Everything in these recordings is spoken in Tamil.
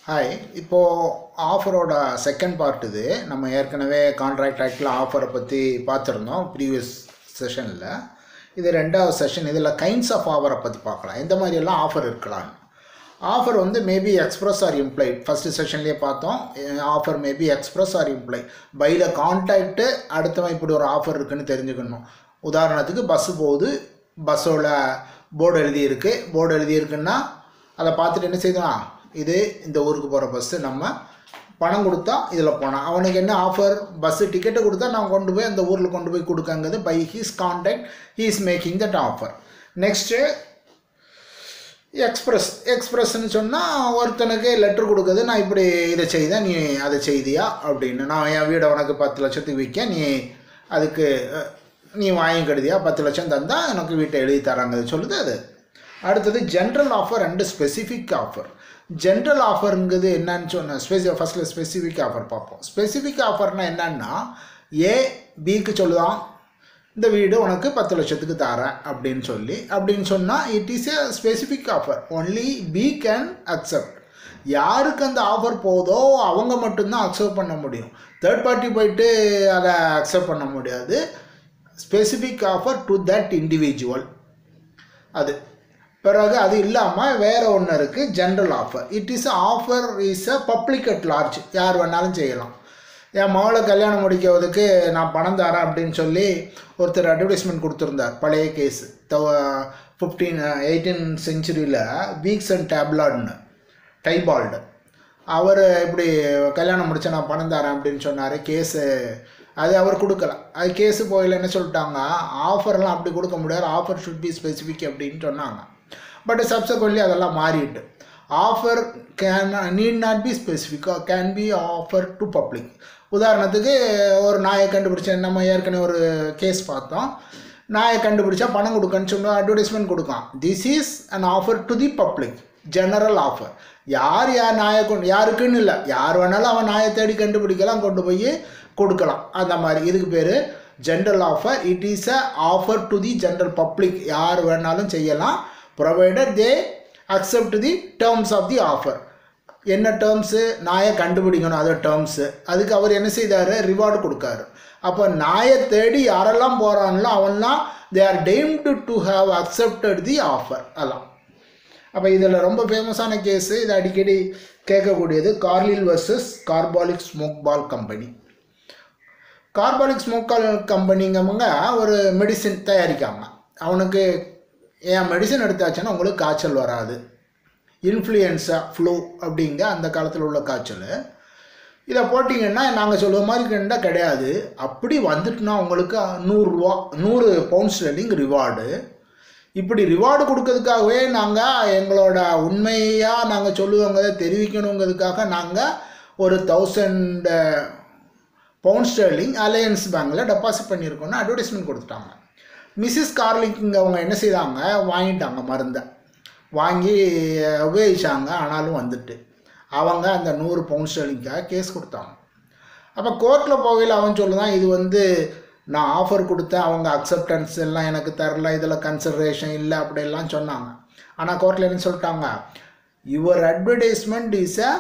ஹாய் இப்போது ஆஃபரோட செகண்ட் பார்ட் இது நம்ம ஏற்கனவே கான்ட்ராக்ட் ஆக்டில் ஆஃபரை பற்றி பார்த்துருந்தோம் ப்ரீவியஸ் செஷனில் இது ரெண்டாவது செஷன் இதில் கைண்ட்ஸ் ஆஃப் ஆஃபரை பற்றி பார்க்கலாம் எந்த மாதிரியெல்லாம் ஆஃபர் இருக்கலாம் ஆஃபர் வந்து maybe express or implied first செஷன்லேயே பார்த்தோம் offer maybe express or implied பையில் கான்டாக்ட்டு அடுத்தவன் இப்படி ஒரு ஆஃபர் இருக்குன்னு தெரிஞ்சுக்கணும் உதாரணத்துக்கு பஸ்ஸு போகுது பஸ்ஸோட போர்டு எழுதியிருக்கு போர்டு எழுதியிருக்குன்னா அதை பார்த்துட்டு என்ன செய்யலாம் இது இந்த ஊருக்கு போகிற பஸ்ஸு நம்ம பணம் கொடுத்தா இதில் போனான் அவனுக்கு என்ன ஆஃபர் பஸ்ஸு டிக்கெட்டை கொடுத்தா நான் கொண்டு போய் அந்த ஊரில் கொண்டு போய் கொடுக்கங்கிறது by his contact he is making that offer next express எக்ஸ்பிரஸ்ன்னு சொன்னால் ஒருத்தனுக்கு லெட்ரு கொடுக்குது நான் இப்படி இதை செய்தேன் நீ அதை செய்தியா அப்படின்னு நான் என் வீடை உனக்கு பத்து லட்சத்துக்கு விற்க நீ அதுக்கு அஹ், நீ வாங்கி கெடுதியா பத்து லட்சம் தந்தால் எனக்கு வீட்டை எழுதி தராங்க சொல்லுது அது அடுத்தது general offer and specific offer general ஆஃபருங்கிறது என்னன்னு சொன்ன ஸ்பெசி ஃபஸ்ட்டில் ஸ்பெசிஃபிக் ஆஃபர் பார்ப்போம் ஸ்பெசிஃபிக் ஆஃபர்னால் என்னன்னா ஏ பிக்கு சொல்லுதான் இந்த வீடு உனக்கு பத்து லட்சத்துக்கு தரேன் அப்படின்னு சொல்லி அப்படின்னு சொன்னால் it is a specific offer only B can accept யாருக்கு அந்த ஆஃபர் போதோ அவங்க மட்டும்தான் அக்செப்ட் பண்ண முடியும் தேர்ட் பார்ட்டி போயிட்டு அதை அக்செப்ட் பண்ண முடியாது specific offer to that individual அது பிறகு அது இல்லாமல் வேற ஒன்று இருக்குது general offer it is offer is a public at large யார் வேணாலும் செய்யலாம் என் மகளை கல்யாணம் முடிக்கிறதுக்கு நான் பணம் தரேன் அப்படின்னு சொல்லி ஒருத்தர் அட்வர்டைஸ்மெண்ட் கொடுத்துருந்தார் பழைய கேஸ் ஃபிஃப்டீன் எயிட்டீன் செஞ்சுரியில் வீக்ஸ் அண்ட் டேப்லாட்னு டைபால்டு அவர் இப்படி கல்யாணம் முடிச்சா நான் பணம் தரேன் அப்படின்னு சொன்னார் கேஸு அது அவர் கொடுக்கல அது கேஸு போயில என்ன சொல்லிட்டாங்க ஆஃபர்லாம் அப்படி கொடுக்க முடியாது ஆஃபர் ஷுட் பி ஸ்பெசிஃபிக் அப்படின்னு சொன்னாங்க பட் சப்சக்வெண்ட்லி அதெல்லாம் மாறிட்டு offer can need not be specific can be offer to public உதாரணத்துக்கு ஒரு நாயை கண்டுபிடிச்ச நம்ம ஏற்கனவே ஒரு கேஸ் பார்த்தோம் நாயை கண்டுபிடிச்சா பணம் கொடுக்கன்னு சொல்லி அட்வர்டைஸ்மெண்ட் கொடுக்கான் this is an offer to the public general offer யார் யார் நாயை கொண்டு யாருக்குன்னு இல்லை யார் வேணாலும் அவன் நாயை தேடி கண்டுபிடிக்கலாம் கொண்டு போய் கொடுக்கலாம் அந்த மாதிரி இதுக்கு பேர் general offer it is a offer to the general public யார் வேணாலும் செய்யலாம் provided they accept the terms of the offer என்ன டேர்ம்ஸு நாயை கண்டுபிடிக்கணும் அது டேர்ம்ஸு அதுக்கு அவர் என்ன செய்தார் ரிவார்டு கொடுக்காரு அப்போ நாயை தேடி யாரெல்லாம் போகிறாங்களோ அவன்லாம் they are deemed to have accepted the offer அதான் அப்போ இதில் ரொம்ப ஃபேமஸான கேஸு இது அடிக்கடி கேட்கக்கூடியது Carlill versus Carbolic Smoke Ball Company Carbolic Smoke கம்பெனிங்கவங்க ஒரு மெடிசின் தயாரிக்காங்க அவனுக்கு என் மெடிசின் எடுத்தாச்சுன்னா உங்களுக்கு காய்ச்சல் வராது இன்ஃப்ளூயன்ஸா ஃப்ளூ அப்படிங்க அந்த காலத்தில் உள்ள காய்ச்சல் இதை போட்டிங்கன்னா நாங்கள் சொல்லுற மாதிரி கண்டா கிடையாது அப்படி வந்துட்டுனா உங்களுக்கு நூறுரூவா நூறு பவுண்ட் ஸ்டெல்லிங் ரிவார்டு இப்படி ரிவார்டு கொடுக்கறதுக்காகவே நாங்கள் எங்களோட உண்மையாக நாங்கள் சொல்லுவோங்க தெரிவிக்கணுங்கிறதுக்காக நாங்கள் ஒரு தௌசண்ட் பவுண்ட் ஸ்டெர்லிங் அலையன்ஸ் பேங்க்கில் டெபாசிட் பண்ணியிருக்கோன்னு அட்வர்டைஸ்மெண்ட் கொடுத்துட்டாங்க மிஸ்ஸஸ் கார்லிங் அவங்க என்ன செய்தாங்க வாங்கிட்டாங்க மருந்தை வாங்கி உபயோகிச்சாங்க ஆனாலும் வந்துட்டு அவங்க அந்த நூறு பவுண்ட் ஸ்டெர்லிங்காக கேஸ் கொடுத்தாங்க அப்போ கோர்ட்டில் போகையில் அவன் சொல்லுதான் இது வந்து நான் ஆஃபர் கொடுத்தேன் அவங்க அக்செப்டன்ஸ் எல்லாம் எனக்கு தரல இதில் கன்சிடரேஷன் இல்லை அப்படியெல்லாம் சொன்னாங்க ஆனால் கோர்ட்டில் என்ன சொல்லிட்டாங்க your advertisement is a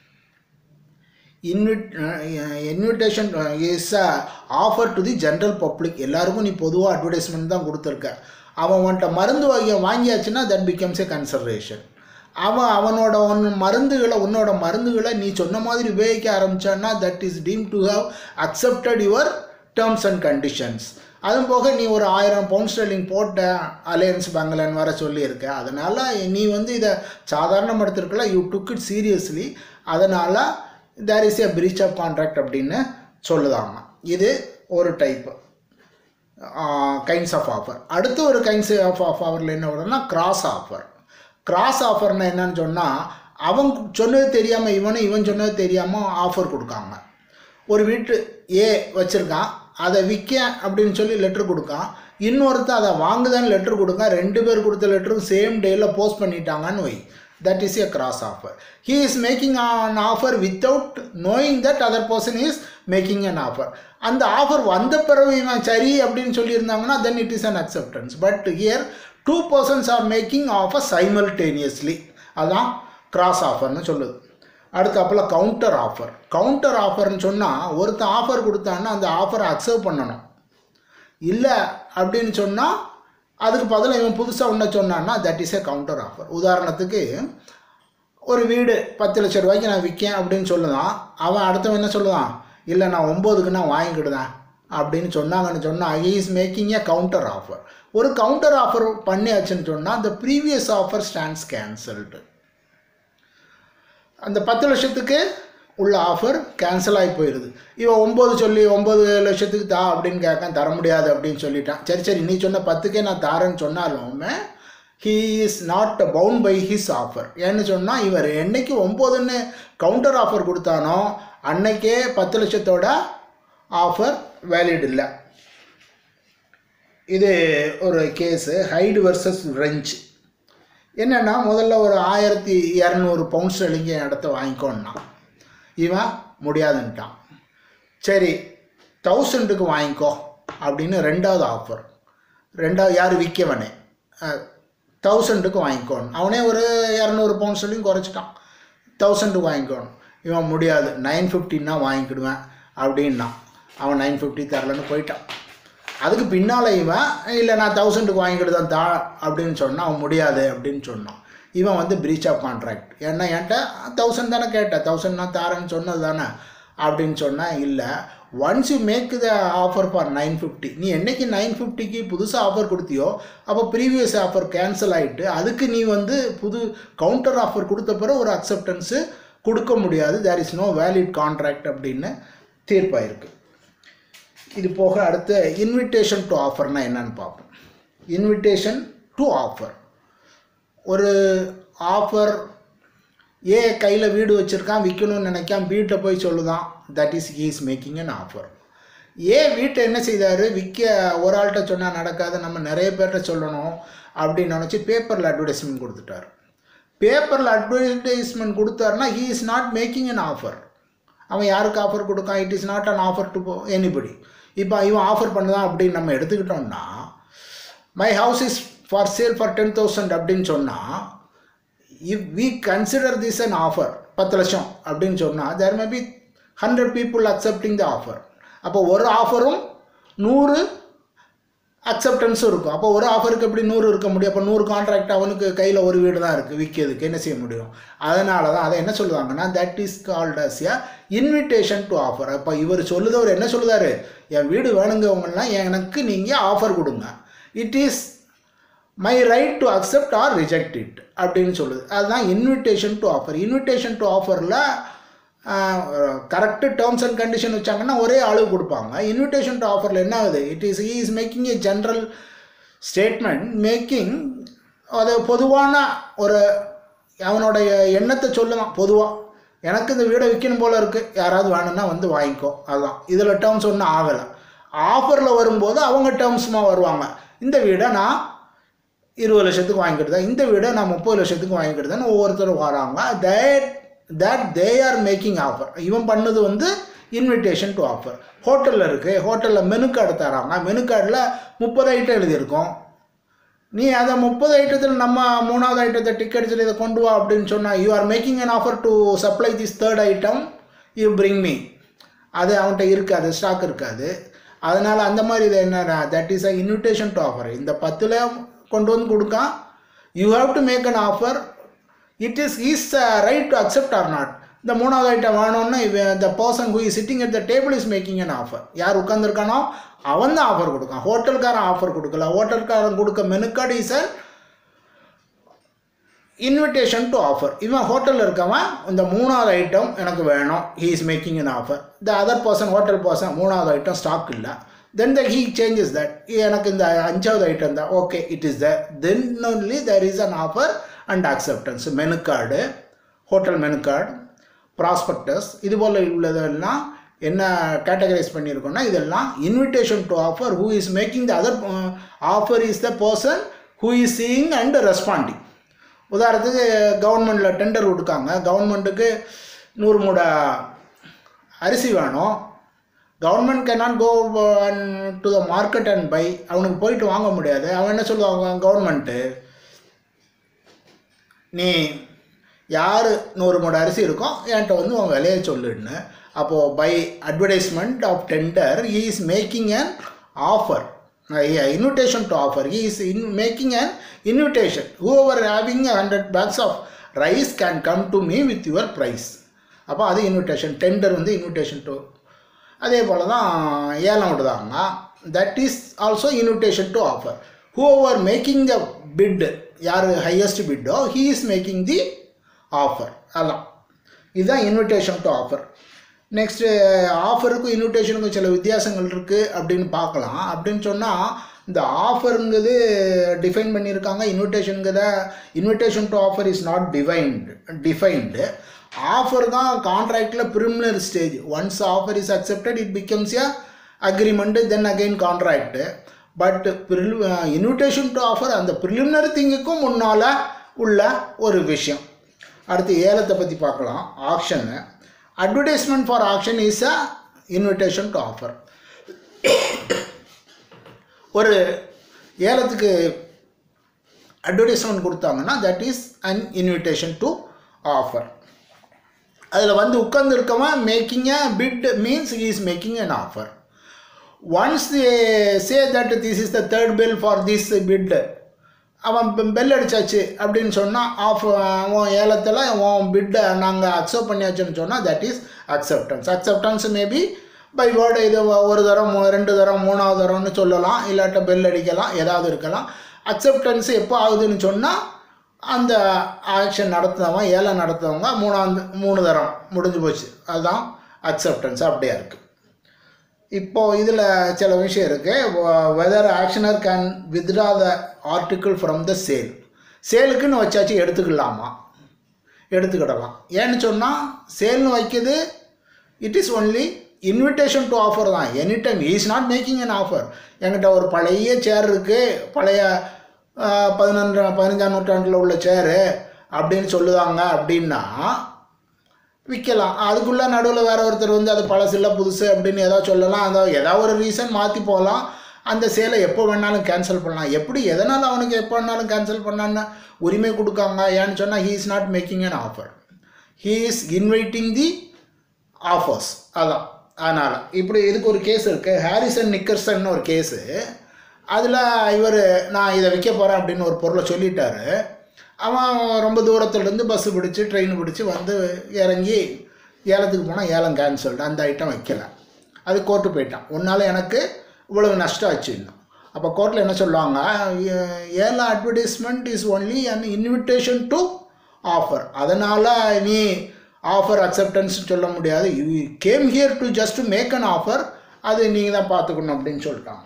invite invitation is a offer to the general public எல்லாருக்கும் நீ பொதுவாக அட்வர்டைஸ்மெண்ட் தான் கொடுத்துருக்க அவன் உன்ட்ட மருந்து வகையை வாங்கியாச்சுன்னா தட் பிகம்ஸ் எ கன்சர்வேஷன் அவன் அவனோட ஒன் மருந்துகளை உன்னோட மருந்துகளை நீ சொன்ன மாதிரி உபயோகிக்க ஆரம்பிச்சான்னா that is deemed to have accepted your terms and conditions அதுவும் போக நீ ஒரு ஆயிரம் பவுண்ட் ஸ்டெர்லிங் போட்ட அலையன்ஸ் பேங்க்லன்னு வர சொல்லியிருக்க அதனால் நீ வந்து இதை சாதாரணம் எடுத்திருக்கல யூ டுக் இட் சீரியஸ்லி அதனால் there is a breach of contract அப்படின்னு சொல்லுதாங்க இது ஒரு டைப்பு கைண்ட்ஸ் ஆஃப் ஆஃபர் அடுத்து ஒரு கைண்ட்ஸ் ஆஃப் ஆஃப் ஆஃபரில் என்ன வரும்னா கிராஸ் ஆஃபர் கிராஸ் ஆஃபர்னா என்னன்னு சொன்னால் அவன் சொன்னது தெரியாமல் இவனும் இவன் சொன்னது தெரியாமல் ஆஃபர் கொடுக்காங்க ஒரு வீட்டு ஏ வச்சுருக்கான் அதை விற்க அப்படின்னு சொல்லி லெட்ரு கொடுக்கான் இன்னொருத்தன் அதை வாங்குதான்னு லெட்ரு கொடுக்கான் ரெண்டு பேர் கொடுத்த லெட்டரும் சேம் டேயில் போஸ்ட் பண்ணிட்டாங்கன்னு why that is a cross offer he is making an offer without knowing that other person is making an offer அந்த ஆஃபர் வந்த பிறகு இவன் சரி அப்படின்னு சொல்லியிருந்தாங்கன்னா then it is an acceptance but here two persons are making offer simultaneously அதான் கிராஸ் ஆஃபர்னு சொல்லுது அடுத்தாப்புல கவுண்டர் ஆஃபர் கவுண்டர் ஆஃபர்னு சொன்னால் ஒருத்தன் ஆஃபர் கொடுத்தான்னா அந்த ஆஃபரை அக்செப்ட் பண்ணணும் இல்லை அப்படின்னு சொன்னால் அதுக்கு பதிலாக இவன் புதுசாக ஒன்று சொன்னான்னா that is a counter offer உதாரணத்துக்கு ஒரு வீடு பத்து லட்ச ரூபாய்க்கு நான் விற்கேன் அப்படின்னு சொல்லுதான் அவன் அடுத்தவன் என்ன சொல்லுவான் இல்லை நான் ஒம்போதுக்கு நான் வாங்கிக்கிடுதேன் அப்படின்னு சொன்னாங்கன்னு சொன்னால் he is making a counter offer ஒரு கவுண்டர் ஆஃபர் பண்ணியாச்சுன்னு சொன்னால் அந்த ப்ரீவியஸ் ஆஃபர் ஸ்டாண்ட்ஸ் கேன்சல்டு அந்த பத்து லட்சத்துக்கு உள்ள ஆஃபர் கேன்சல் ஆகி போயிடுது இவன் ஒம்பது சொல்லி ஒம்பது லட்சத்துக்கு தா அப்படின்னு கேட்க தர முடியாது அப்படின்னு சொல்லிட்டான் சரி சரி நீ சொன்ன பத்துக்கே நான் தாரேன்னு சொன்னாலுமே he is not bound by his offer ஏன்னு சொன்னால் இவர் என்னைக்கு ஒம்போதுன்னு கவுண்டர் ஆஃபர் கொடுத்தானோ அன்னைக்கே பத்து லட்சத்தோட ஆஃபர் வேலிட் இல்லை இது ஒரு கேஸு ஹைடு வர்சஸ் ரெஞ்ச் என்னென்னா முதல்ல ஒரு ஆயிரத்தி இரநூறு பவுண்ட் ஸ்டெர்லிங்க இடத்த வாங்கிக்கோன்னா இவன் முடியாதுன்ட்டான் சரி தௌசண்டுக்கு வாங்கிக்கோ அப்படின்னு ரெண்டாவது ஆஃபர் ரெண்டாவது யார் விற்கவனே தௌசண்டுக்கு வாங்கிக்கோணும் அவனே ஒரு இரநூறு பவுண்ட் ஸ்டெர்லிங் குறைச்சிட்டான் தௌசண்டுக்கு வாங்கிக்கோணும் இவன் முடியாது நைன் ஃபிஃப்டின்னா வாங்கிக்கிடுவேன் அப்படின்னா அவன் நைன் ஃபிஃப்டி தரலன்னு போயிட்டான் அதுக்கு பின்னால் இவன் இல்லை நான் தௌசண்டுக்கு வாங்கிக்கிட்டு தான் தா அப்படின்னு சொன்னான் அவன் முடியாது அப்படின்னு சொன்னான் இவன் வந்து பிரீச் ஆஃப் கான்ட்ராக்ட் ஏன்னா என்கிட்ட தௌசண்ட் தானே கேட்டேன் தௌசண்ட் நான் தாரேன்னு சொன்னது தானே அப்படின்னு சொன்னால் இல்லை once you make the offer for nine fifty நீ என்னைக்கு நைன் ஃபிஃப்டிக்கு புதுசாக ஆஃபர் கொடுத்தியோ அப்போ ப்ரீவியஸ் ஆஃபர் கேன்சல் ஆகிட்டு அதுக்கு நீ வந்து புது கவுண்டர் ஆஃபர் கொடுத்த பிறகு ஒரு அக்செப்டன்ஸு கொடுக்க முடியாது there is no valid contract அப்படின்னு தீர்ப்பாயிருக்கு இது போக அடுத்து இன்விடேஷன் டு ஆஃபர்னால் என்னன்னு பார்ப்போம் இன்விடேஷன் டு ஆஃபர் ஒரு ஆஃபர் ஏ கையில் வீடு வச்சுருக்கான் விற்கணும்னு நினைக்கான் வீட்டை போய் சொல்லுதான் that is he is making an offer ஏ வீட்டை என்ன செய்தார் விற்க ஒரு ஆள்கிட்ட சொன்னால் நடக்காது நம்ம நிறைய பேர்கிட்ட சொல்லணும் அப்படின்னு நினச்சி பேப்பரில் அட்வர்டைஸ்மெண்ட் கொடுத்துட்டார் பேப்பரில் அட்வர்டைஸ்மெண்ட் கொடுத்தாருன்னா he is not making an offer அவன் யாருக்கு ஆஃபர் கொடுக்கான் it is not an offer to anybody இப்போ இவன் ஆஃபர் பண்ணுதான் அப்படின்னு நம்ம எடுத்துக்கிட்டோம்னா my house is for sale for ten thousand அப்படின்னு சொன்னால் if we consider this an offer பத்து லட்சம் அப்படின்னு சொன்னால் there may be hundred people accepting the offer அப்போ ஒரு ஆஃபரும் நூறு அக்செப்டன்ஸும் இருக்கும் அப்போ ஒரு ஆஃபருக்கு எப்படி நூறு இருக்க முடியும் அப்போ நூறு கான்ட்ராக்ட் அவனுக்கு கையில் ஒரு வீடு தான் இருக்குது விற்கிறதுக்கு என்ன செய்ய முடியும் அதனால தான் அதை என்ன சொல்லுவாங்கன்னா that is called as a invitation to offer அப்போ இவர் சொல்லுதவர் என்ன சொல்லுதாரு என் வீடு வேணுங்கவங்கலாம் எனக்கு நீங்கள் ஆஃபர் கொடுங்க it is my right to accept or reject it அப்படின்னு சொல்லுது அதுதான் invitation to offer invitation to ஆஃபரில் கரெக்டு டேர்ம்ஸ் அண்ட் கண்டிஷன் வச்சாங்கன்னா ஒரே அளவு கொடுப்பாங்க இன்விடேஷன் டு ஆஃபரில் என்ன ஆகுது it is he is making a general statement making அது பொதுவான ஒரு அவனுடைய எண்ணத்தை சொல்லுவான் பொதுவாக எனக்கு இந்த வீடை விற்கணும் போல் இருக்குது யாராவது வேணும்னா வந்து வாங்கிக்கோ அதுதான் இதில் டேர்ம்ஸ் ஒன்றும் ஆகலை ஆஃபரில் வரும்போது அவங்க டேர்ம்ஸுமாக வருவாங்க இந்த வீடை நான் இருபது லட்சத்துக்கு வாங்கிக்கிட்டு இந்த வீடை நான் முப்பது லட்சத்துக்கு வாங்கிக்கிட்டு ஒவ்வொருத்தரும் வராங்க that that they are making offer இவன் பண்ணது வந்து இன்விடேஷன் டு ஆஃபர் ஹோட்டலில் இருக்குது ஹோட்டலில் மெனு கார்டு தராங்க மெனு கார்டில் முப்பது ஐட்டம் எழுதியிருக்கோம் நீ அதை முப்பது ஐட்டத்தில் நம்ம மூணாவது ஐட்டத்தை டிக்கெட்ஸில் இதை கொண்டு வா அப்படின்னு சொன்னால் you are making an offer to supply this third item you bring me அது அவன்கிட்ட இருக்காது ஸ்டாக் இருக்காது அதனால் அந்த மாதிரி இது என்ன that is a invitation to offer இந்த பத்தில் கொண்டு வந்து கொடுக்கான் you have to make an offer it is is right to accept or not இந்த மூணாவது ஐட்டம் வேணும்னா இவன் the person who is sitting at the table is making an offer யார் உட்காந்துருக்கானோ அவன் தான் ஆஃபர் கொடுக்கான் ஹோட்டல்காரன் ஆஃபர் கொடுக்கல ஹோட்டல்காரன் கொடுக்க menu card is an invitation to offer இவன் ஹோட்டலில் இருக்கவன் இந்த மூணாவது ஐட்டம் எனக்கு வேணும் he is making an offer the other person hotel person மூணாவது ஐட்டம் ஸ்டாக் இல்லை then the he changes that எனக்கு இந்த அஞ்சாவது ஐட்டம் தான் okay it is the then only there is an offer and acceptance menu card hotel menu card prospectus இது போல் உள்ளதெல்லாம் என்ன கேட்டகரைஸ் பண்ணியிருக்கோன்னா இதெல்லாம் invitation to offer who is making the other offer is the person who is seeing and responding உதாரணத்துக்கு கவர்மெண்ட்டில் டெண்டர் கொடுக்காங்க கவர்மெண்ட்டுக்கு நூறு மூட அரிசி வேணும் government cannot go to the market and buy அவனுக்கு போயிட்டு வாங்க முடியாது அவன் என்ன சொல்லுவாங்க கவர்மெண்ட்டு நீ யார் நூறு மூட அரிசி இருக்கோ என்கிட்ட வந்து உன் விலையை சொல்லுன்னு அப்போது by advertisement of tender he is making an offer invitation to offer he is in making an invitation whoever having a hundred bags of rice can come to me with your price அப்போ அது இன்விடேஷன் டெண்டர் வந்து இன்விடேஷன் டு அதே போல் தான் ஏலம் விடுதாங்க that is also invitation to offer who over making the bid யார் ஹையஸ்ட் பிட்டோ he is making the offer அதான் இதுதான் இன்விடேஷன் டு ஆஃபர் நெக்ஸ்ட்டு ஆஃபருக்கும் இன்விடேஷனுக்கும் சில வித்தியாசங்கள் இருக்குது அப்படின்னு பார்க்கலாம் அப்படின்னு சொன்னால் இந்த ஆஃபருங்கிறது டிஃபைன் பண்ணியிருக்காங்க இன்விடேஷனுங்கிறத invitation to offer is not defined defined offer தான் கான்ட்ராக்டில் preliminary stage once offer is accepted it becomes a agreement then again contract but invitation to offer அந்த ப்ரிலிமினரி திங்குக்கும் முன்னால் உள்ள ஒரு விஷயம் அடுத்து ஏலத்தை பற்றி பார்க்கலாம் auction advertisement for auction is a invitation to offer ஒரு ஏலத்துக்கு அட்வர்டைஸ்மெண்ட் கொடுத்தாங்கன்னா that is an invitation to offer அதில் வந்து உட்காந்துருக்கவன் making a bid means is making an offer once say that this is the third bill for this bid அவன் பெல் அடிச்சாச்சு அப்படின்னு சொன்னால் ஆஃப் உன் ஏலத்தில் உன் பிட்டை நாங்கள் அக்செப்ட் பண்ணியாச்சுன்னு சொன்னால் that is acceptance acceptance maybe by word இது ஒரு தரம் மூ- ரெண்டு தரம் மூணாவது தரம்னு சொல்லலாம் இல்லாட்ட பெல் அடிக்கலாம் ஏதாவது இருக்கலாம் அக்செப்டன்ஸ் எப்போ ஆகுதுன்னு சொன்னால் அந்த ஆக்ஷன் நடத்துனவன் ஏலம் நடத்துனவங்க மூணாந்து மூணு தரம் முடிஞ்சு போச்சு அதுதான் அக்செப்டன்ஸ் அப்படியே இருக்குது இப்போ இதில் சில விஷயம் இருக்குது whether auctioneer can withdraw the article from the sale சேலுக்குன்னு வச்சாச்சு எடுத்துக்கலாமா எடுத்துக்கிடலாம் ஏன்னு சொன்னால் சேல்னு வைக்கிறது it is only invitation to offer தான் any time is not making an offer என்கிட்ட ஒரு பழைய சேர் இருக்குது பழைய பதினொன்று பதினஞ்சாம் நூற்றாண்டில் உள்ள சேரு அப்படின்னு சொல்லுவாங்க அப்படின்னா விற்கலாம் அதுக்குள்ளே நடுவில் வேற ஒருத்தர் வந்து அது பழசில்ல புதுசு அப்படின்னு ஏதாவது சொல்லலாம் அந்த ஏதாவது ஒரு ரீசன் மாற்றி போகலாம் அந்த சேலை எப்போ வேணாலும் கேன்சல் பண்ணலாம் எப்படி எதனால் அவனுக்கு எப்போ வேணாலும் கேன்சல் பண்ணான்னு உரிமை கொடுக்காங்க ஏன்னு சொன்னால் he is not making an offer he is inviting the offers அதான் அதனால் இப்படி இதுக்கு ஒரு கேஸ் இருக்குது ஹாரிசன் நிக்கர்சன் ஒரு கேஸு அதில் இவர் நான் இதை விற்க போகிறேன் அப்படின்னு ஒரு பொருளை சொல்லிட்டாரு அவன் ரொம்ப தூரத்துலேருந்து பஸ்ஸு பிடிச்சி ட்ரெயின் பிடிச்சி வந்து இறங்கி ஏலத்துக்கு போனால் ஏலம் கேன்சல்டு அந்த ஐட்டம் வைக்கல அது கோர்ட்டு போயிட்டான் உன்னால் எனக்கு இவ்வளவு நஷ்டம் ஆச்சு இன்னும் அப்போ கோர்ட்டில் என்ன சொல்லுவாங்க ஏ- ஏலம் advertisement is only an invitation to offer அதனால் நீ ஆஃபர் அக்செப்டன்ஸ் சொல்ல முடியாது you came here to just make an offer அது நீங்கள் தான் பார்த்துக்கணும் அப்படின்னு சொல்லிட்டாங்க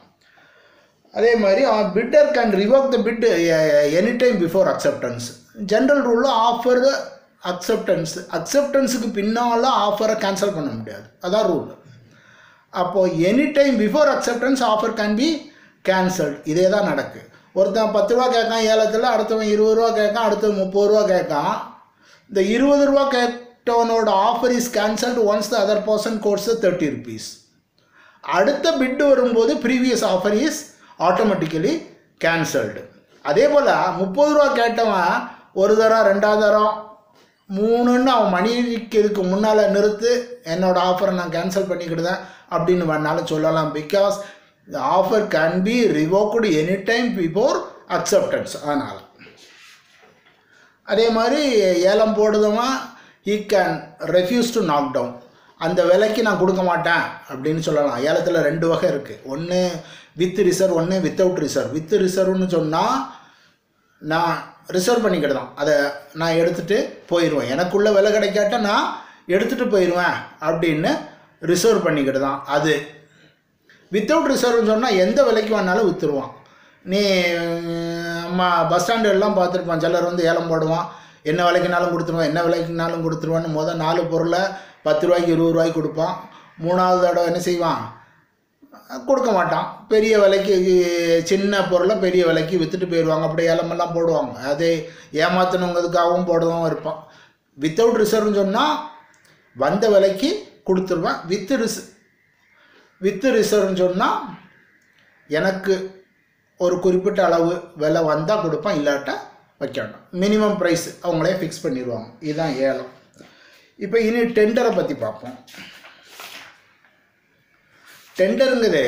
அதே மாதிரி bidder can revoke the bid any time before acceptance general ரூலில் ஆஃபர் அக்செப்டன்ஸ் அக்செப்டன்ஸுக்கு பின்னால் ஆஃபரை கேன்சல் பண்ண முடியாது அதான் ரூல் அப்போது any time before acceptance offer can be cancelled இதே தான் நடக்கு ஒருத்தன் பத்து ரூபா கேட்கான் ஏலத்தில் அடுத்தவன் இருபது ரூபா கேட்கான் அடுத்தவன் முப்பது ரூபா கேட்கான் இந்த இருபது ரூபா கேட்டவனோட offer is cancelled once the other person goes thirty rupees அடுத்த பிட்டு வரும்போது previous offer is automatically cancelled அதே போல் முப்பது ரூபா கேட்டவன் ஒரு தரம் ரெண்டாவது தரம் மூணுன்னு அவன் மணிக்கு முன்னால் நிறுத்து என்னோட ஆஃபரை நான் கேன்சல் பண்ணிக்கிடுதேன் அப்படின்னு வேணாலும் சொல்லலாம் because offer can be revoked any time before acceptance அதனால் அதே மாதிரி ஏலம் போடுதவன் he can refuse to knock down அந்த விலைக்கு நான் கொடுக்க மாட்டேன் அப்படின்னு சொல்லலாம் ஏலத்தில் ரெண்டு வகை இருக்குது ஒன்று வித் ரிசர்வ் ஒன்று வித்தவுட் ரிசர்வ் வித் ரிசர்வ்னு சொன்னால் நான் ரிசர்வ் பண்ணிக்கிடலாம் அதை நான் எடுத்துகிட்டு போயிடுவேன் எனக்குள்ள விலை கிடைக்காட்ட நான் எடுத்துகிட்டு போயிடுவேன் அப்படின்னு ரிசர்வ் பண்ணிக்கிட்டு அது வித்தவுட் ரிசர்வ்னு சொன்னால் எந்த விலைக்கு வேணாலும் விற்றுருவான் நீ அம்மா பஸ் ஸ்டாண்டு எல்லாம் பார்த்துருப்பான் சிலர் வந்து ஏலம் போடுவான் என்ன விலைக்குனாலும் கொடுத்துருவான் என்ன விலைக்குனாலும் கொடுத்துருவான்னு முதல் நாலு பொருளை பத்து ரூபாய்க்கு இருபது ரூபாய்க்கு கொடுப்பான் மூணாவது தடவை என்ன செய்வான் கொடுக்க மாட்டான் பெரிய விலைக்கு சின்ன பொருளை பெரிய விலைக்கு விற்றுட்டு போயிடுவாங்க அப்படி ஏலமெல்லாம் போடுவாங்க அது ஏமாத்தணுங்கிறதுக்காகவும் போடுறதும் இருப்பான் வித்தவுட் ரிசர்வ்னு சொன்னால் வந்த விலைக்கு கொடுத்துருவேன் வித் ரிஸ் வித்து ரிசர்வ்னு சொன்னால் எனக்கு ஒரு குறிப்பிட்ட அளவு விலை வந்தால் கொடுப்பேன் இல்லாட்டா வைக்க வேண்டாம் மினிமம் ப்ரைஸ் அவங்களே ஃபிக்ஸ் பண்ணிடுவாங்க இதுதான் ஏலம் இப்போ இனி டெண்டரை பற்றி பார்ப்போம் டெண்டருங்கிறது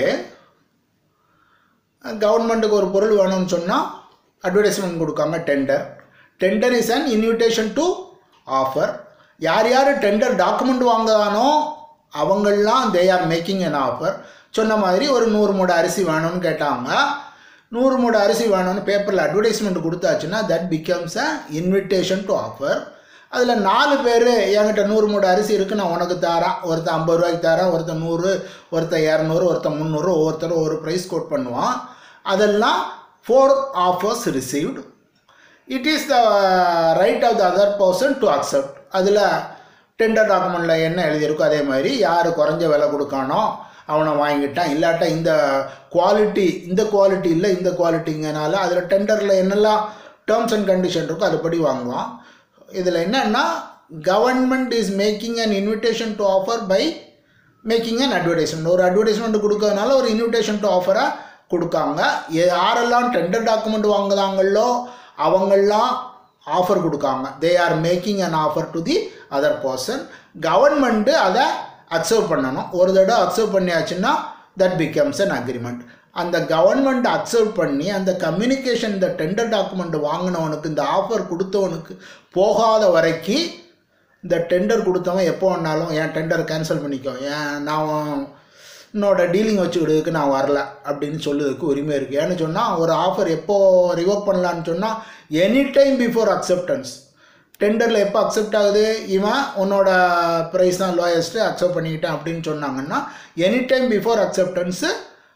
கவர்மெண்ட்டுக்கு ஒரு பொருள் வேணும்னு சொன்னால் அட்வர்டைஸ்மெண்ட் கொடுக்காங்க tender tender is an invitation to offer யார் யார் டெண்டர் டாக்குமெண்ட் வாங்குறானோ அவங்கள்லாம் they are making an offer சொன்ன மாதிரி ஒரு நூறு மூடை அரிசி வேணும்னு கேட்டாங்க நூறு மூடை அரிசி வேணும்னு பேப்பரில் அட்வர்டைஸ்மெண்ட் கொடுத்தாச்சுன்னா that becomes a invitation to offer அதில் நாலு பேர் என்கிட்ட நூறு மூடை அரிசி இருக்குது நான் உனக்கு தரேன் ஒருத்தன் ஐம்பது ரூபாய்க்கு தரேன் ஒருத்தன் நூறு ஒருத்தன் இரநூறு ஒருத்தன் முந்நூறு ஒவ்வொருத்தரும் ஒரு ப்ரைஸ் கோட் பண்ணுவான் அதெல்லாம் four offers received it is the right of the other person to accept அதில் டெண்டர் டாக்குமெண்ட்டில் என்ன எழுதியிருக்கோ அதே மாதிரி யார் குறைஞ்ச விலை கொடுக்கானோ அவனை வாங்கிட்டான் இல்லாட்டா இந்த குவாலிட்டி இந்த குவாலிட்டி இல்லை இந்த குவாலிட்டிங்கனால அதில் டெண்டரில் என்னெல்லாம் டேர்ம்ஸ் அண்ட் கண்டிஷன் இருக்கோ அதுபடி வாங்குவான் இதில் என்னன்னா government is making an invitation to offer by making an advertisement ஒரு அட்வர்டைஸ்மெண்ட் கொடுக்கறதுனால ஒரு இன்விடேஷன் டு ஆஃபரை கொடுக்காங்க யாரெல்லாம் டெண்டர் டாக்குமெண்ட் வாங்குறாங்களோ அவங்கெல்லாம் ஆஃபர் கொடுக்காங்க they are making an offer to the other person government அதை அக்செப்ட் பண்ணணும் ஒரு தடவை அக்செப்ட் பண்ணியாச்சுன்னா தட் பிகம்ஸ் அன் அக்ரிமெண்ட் அந்த கவர்மெண்ட் அக்செப்ட் பண்ணி அந்த கம்யூனிகேஷன் இந்த டெண்டர் டாக்குமெண்ட் வாங்கினவனுக்கு இந்த ஆஃபர் கொடுத்தவனுக்கு போகாத வரைக்கும் இந்த டெண்டர் கொடுத்தவன் எப்போ வேணாலும் என் டெண்டர் கேன்சல் பண்ணிக்கோ ஏன் நான் என்னோட டீலிங் வச்சுக்கிறதுக்கு நான் வரல அப்படின்னு சொல்லுறதுக்கு உரிமை இருக்குது ஏன்னு சொன்னால் ஒரு ஆஃபர் எப்போ ரிவோக் பண்ணலான்னு சொன்னால் எனி டைம் பிஃபோர் அக்செப்டன்ஸ் டெண்டரில் எப்போ அக்செப்ட் ஆகுது இவன் உன்னோட ப்ரைஸ் தான் லோயஸ்ட்டு அக்செப்ட் பண்ணிக்கிட்டேன் அப்படின்னு சொன்னாங்கன்னா any time before acceptance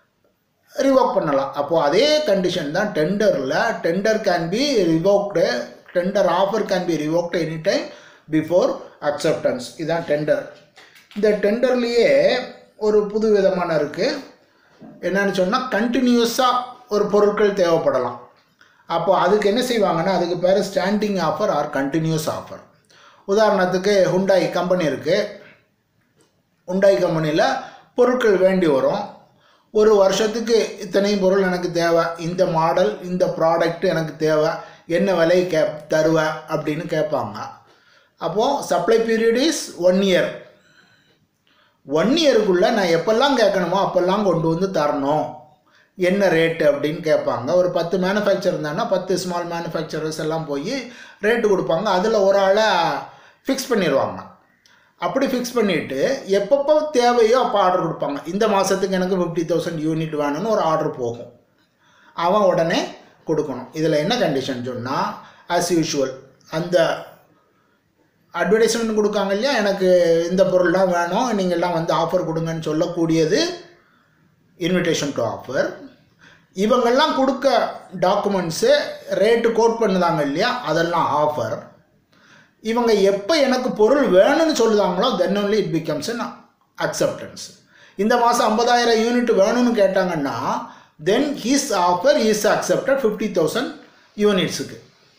revoke பண்ணலாம் அப்போது அதே கண்டிஷன் தான் டெண்டரில் tender can be revoked tender offer can be revoked any time before acceptance இதுதான் டெண்டர் இந்த டெண்டர்லேயே ஒரு புது விதமான இருக்குது என்னன்னு சொன்னால் கண்டினியூஸாக ஒரு பொருட்கள் தேவைப்படலாம் அப்போ அதுக்கு என்ன செய்வாங்கன்னா அதுக்கு பேர் standing offer or continuous offer உதாரணத்துக்கு ஹுண்டாய் கம்பெனி இருக்குது ஹுண்டாய் கம்பெனியில் பொருட்கள் வேண்டி வரும் ஒரு வருஷத்துக்கு இத்தனை பொருள் எனக்கு தேவை இந்த மாடல் இந்த ப்ராடக்ட் எனக்கு தேவை என்ன விலை கே தருவ அப்படின்னு கேட்பாங்க அப்போது supply period is one year one இயருக்குள்ளே நான் எப்பெல்லாம் கேட்கணுமோ அப்போல்லாம் கொண்டு வந்து தரணும் என்ன ரேட்டு அப்படின்னு கேட்பாங்க ஒரு பத்து மேனுஃபேக்சர் இருந்தாங்கன்னா பத்து ஸ்மால் மேனுஃபேக்சரர்ஸ் எல்லாம் போய் ரேட்டு கொடுப்பாங்க அதில் ஒரு ஆளை ஃபிக்ஸ் பண்ணிடுவாங்க அப்படி ஃபிக்ஸ் பண்ணிவிட்டு எப்பப்போ தேவையோ அப்போ ஆர்டர் கொடுப்பாங்க இந்த மாதத்துக்கு எனக்கு ஃபிஃப்டி தௌசண்ட் யூனிட் வேணும்னு ஒரு ஆர்டர் போகும் அவன் உடனே கொடுக்கணும் இதில் என்ன கண்டிஷன் சொன்னால் ஆஸ் யூஷுவல் அந்த அட்வர்டைஸ்மெண்ட் கொடுக்காங்க இல்லையா எனக்கு இந்த பொருள்லாம் வேணும் நீங்கள்லாம் வந்து ஆஃபர் கொடுங்கன்னு சொல்லக்கூடியது இன்விடேஷன் டு ஆஃபர் இவங்கெல்லாம் கொடுக்க டாக்குமெண்ட்ஸு ரேட்டு கோட் பண்ணுதாங்க இல்லையா அதெல்லாம் ஆஃபர் இவங்க எப்போ எனக்கு பொருள் வேணும்னு சொல்லுதாங்களோ then only it becomes an acceptance இந்த மாதம் ஐம்பதாயிரம் யூனிட் வேணும்னு கேட்டாங்கன்னா then his offer is accepted fifty thousand யூனிட்ஸுக்கு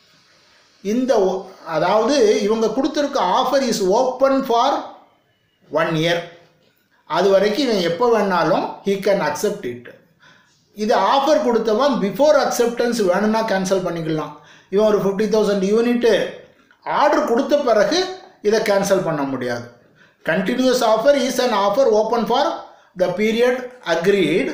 இந்த ஒ- அதாவது இவங்க கொடுத்துருக்க offer is open for one year அது வரைக்கும் இவன் எப்போ வேணாலும் ஹீ கேன் அக்செப்ட் இட் இது ஆஃபர் கொடுத்தவன் பிஃபோர் அக்செப்டன்ஸ் வேணும்னா கேன்சல் பண்ணிக்கலாம் இவன் ஒரு ஃபிஃப்டி தௌசண்ட் யூனிட்டு ஆர்டர் கொடுத்த பிறகு இதை கேன்சல் பண்ண முடியாது continuous offer is an offer open for the period agreed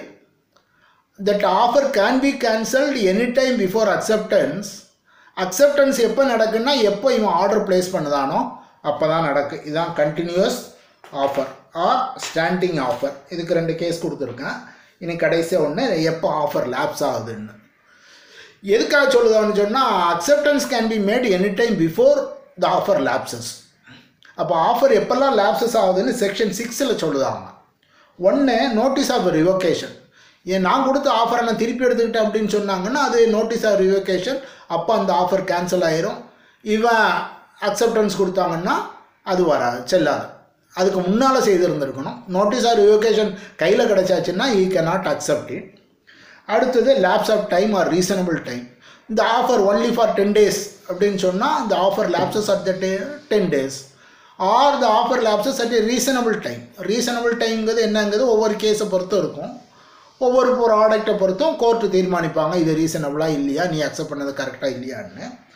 that offer can be cancelled any time before acceptance acceptance எப்போ நடக்குன்னா எப்போ இவன் ஆர்டர் ப்ளேஸ் பண்ணுதானோ அப்போ தான் நடக்கு இதுதான் continuous offer or standing offer இதுக்கு ரெண்டு கேஸ் கொடுத்துருக்கேன் இனி கடைசியாக ஒன்று எப்போ ஆஃபர் லேப்ஸ் ஆகுதுன்னு எதுக்காக சொல்லுதான்னு சொன்னால் acceptance can be made any time before the offer lapses அப்போ ஆஃபர் எப்போல்லாம் லேப்சஸ் ஆகுதுன்னு செக்ஷன் சிக்ஸில் சொல்லுதாங்க ஒன்று நோட்டீஸ் ஆஃப் ரிவோகேஷன் ஏன் நான் கொடுத்த ஆஃபரை நான் திருப்பி எடுத்துக்கிட்டேன் அப்படின்னு சொன்னாங்கன்னா அது நோட்டீஸ் ஆஃப் ரிவோகேஷன் அப்போ அந்த ஆஃபர் கேன்சல் ஆயிரும் இவன் அக்செப்டன்ஸ் கொடுத்தாங்கன்னா அது வராது செல்லாது அதுக்கு முன்னால் செய்திருந்திருக்கணும் நோட்டீஸ் ஆஃப் ரிவோகேஷன் கையில் கிடச்சாச்சுன்னா ஈ நாட் அக்செப்ட் இட் அடுத்தது lapse of time or reasonable time இந்த offer only for ten days அப்படின்னு சொன்னால் இந்த offer lapses at the day ten days or the offer lapses at a reasonable time reasonable டைம்ங்கிறது என்னங்கிறது ஒவ்வொரு கேஸை பொறுத்தும் இருக்கும் ஒவ்வொரு ப்ராடக்டை பொறுத்தும் கோர்ட்டு தீர்மானிப்பாங்க இது ரீசனபிளாக இல்லையா நீ அக்செப்ட் பண்ணது கரெக்டாக இல்லையான்னு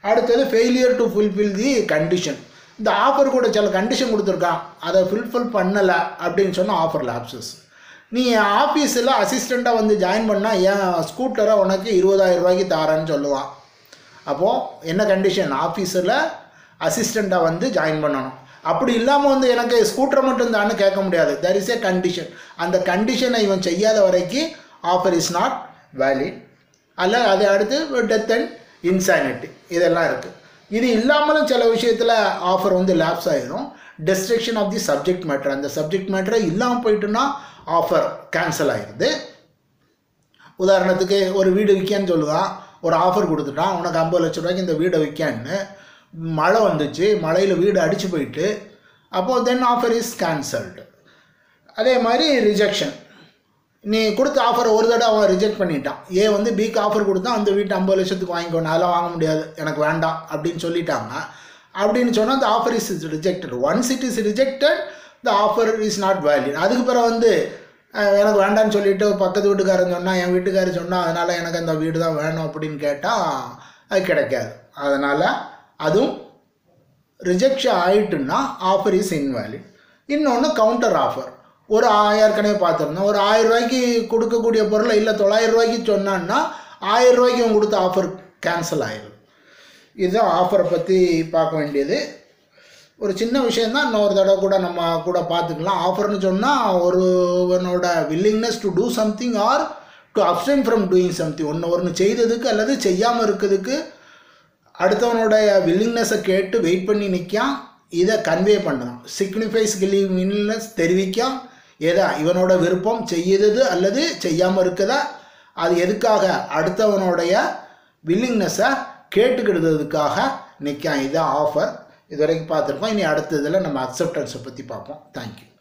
அடுத்தது failure to fulfil the condition இந்த ஆஃபர் கூட சில கண்டிஷன் கொடுத்துருக்கான் அதை ஃபுல்ஃபில் பண்ணலை அப்படின்னு சொன்னால் ஆஃபர் லேப்சஸ் நீ ஆஃபீஸில் அசிஸ்டண்ட்டாக வந்து ஜாயின் பண்ணால் ஏன் ஸ்கூட்டரை உனக்கு இருபதாயிரம் ரூபாய்க்கு தாரேன்னு சொல்லுவான் அப்போது என்ன கண்டிஷன் ஆஃபீஸில் அசிஸ்டண்ட்டாக வந்து ஜாயின் பண்ணணும் அப்படி இல்லாமல் வந்து எனக்கு ஸ்கூட்டரை மட்டும் தான்னு கேட்க முடியாது தர் இஸ் ஏ கண்டிஷன் அந்த கண்டிஷனை இவன் செய்யாத வரைக்கும் ஆஃபர் இஸ் நாட் வேலிட் அல்ல அதை அடுத்து டெத் அண்ட் இன்சானிட்டி இதெல்லாம் இருக்குது இது இல்லாமலும் சில விஷயத்தில் ஆஃபர் வந்து லேப்ஸ் ஆயிரும் destruction of the subject matter அந்த சப்ஜெக்ட் மேட்ரு இல்லாமல் போயிட்டுன்னா ஆஃபர் கேன்சல் ஆயிடுது உதாரணத்துக்கு ஒரு வீடு விற்கன்னு சொல்லுவான் ஒரு ஆஃபர் கொடுத்துட்டான் உனக்கு ஐம்பது லட்ச ரூபாய்க்கு இந்த வீடை விற்கான்னு மழை வந்துச்சு மழையில் வீடு அடிச்சு போயிட்டு அப்போது தென் ஆஃபர் இஸ் கேன்சல்டு அதே மாதிரி ரிஜெக்ஷன் நீ கொடுத்த ஆஃபரை ஒரு தடவை அவன் ரிஜெக்ட் பண்ணிட்டான் ஏ வந்து பிக்கு ஆஃபர் கொடுத்தா அந்த வீட்டை ஐம்பது லட்சத்துக்கு வாங்கிக்கோணும் அதெல்லாம் வாங்க முடியாது எனக்கு வேண்டாம் அப்படின்னு சொல்லிட்டாங்க அப்படின்னு சொன்னால் அந்த offer is rejected once it is rejected the offer is not valid அதுக்கு பிறகு வந்து அஹ், எனக்கு வேண்டாம்னு சொல்லிட்டு பக்கத்து வீட்டுக்காரன் சொன்னால் என் வீட்டுக்காரர் சொன்னால் அதனால் எனக்கு அந்த வீடு தான் வேணும் அப்படின்னு கேட்டால் அது கிடைக்காது அதனால் அதுவும் ரிஜெக்ஷன் ஆயிட்டுன்னா ஆஃபர் இஸ் இன்வேலிட் இன்னொன்று கவுண்டர் ஆஃபர் ஒரு ஆ- ஏற்கனவே பார்த்துருந்தோம் ஒரு ஆயிரம் ரூபாய்க்கு கொடுக்கக்கூடிய பொருளை இல்லை தொள்ளாயிரம் ரூபாய்க்கு சொன்னான்னா ஆயிரம் ரூபாய்க்கு அவன் கொடுத்த ஆஃபர் கேன்சல் ஆயிடும் இதுதான் ஆஃபரை பற்றி பார்க்க வேண்டியது ஒரு சின்ன விஷயந்தான் இன்னொரு தடவை கூட நம்ம கூட பார்த்துக்கலாம் ஆஃபர்னு சொன்னால் ஒருவனோட willingness to do something or to abstain from doing something ஒன்று ஒன்று செய்ததுக்கு அல்லது செய்யாமல் இருக்கிறதுக்கு அடுத்தவனுடைய வில்லிங்னஸை கேட்டு வெயிட் பண்ணி நிற்கான் இதை கன்வே பண்ணலாம் சிக்னிஃபைஸ் வில்லிங்னஸ் தெரிவிக்கான் எதா இவனோட விருப்பம் செய்யுது அல்லது செய்யாமல் இருக்குதா அது எதுக்காக அடுத்தவனுடைய வில்லிங்னஸை கேட்டுக்கிடுறதுக்காக நிற்கான் இதான் ஆஃபர் இது வரைக்கும் பார்த்துருக்கோம் இனி அடுத்ததில் நம்ம அக்செப்டன்ஸை பற்றி பார்ப்போம் தேங்க்யூ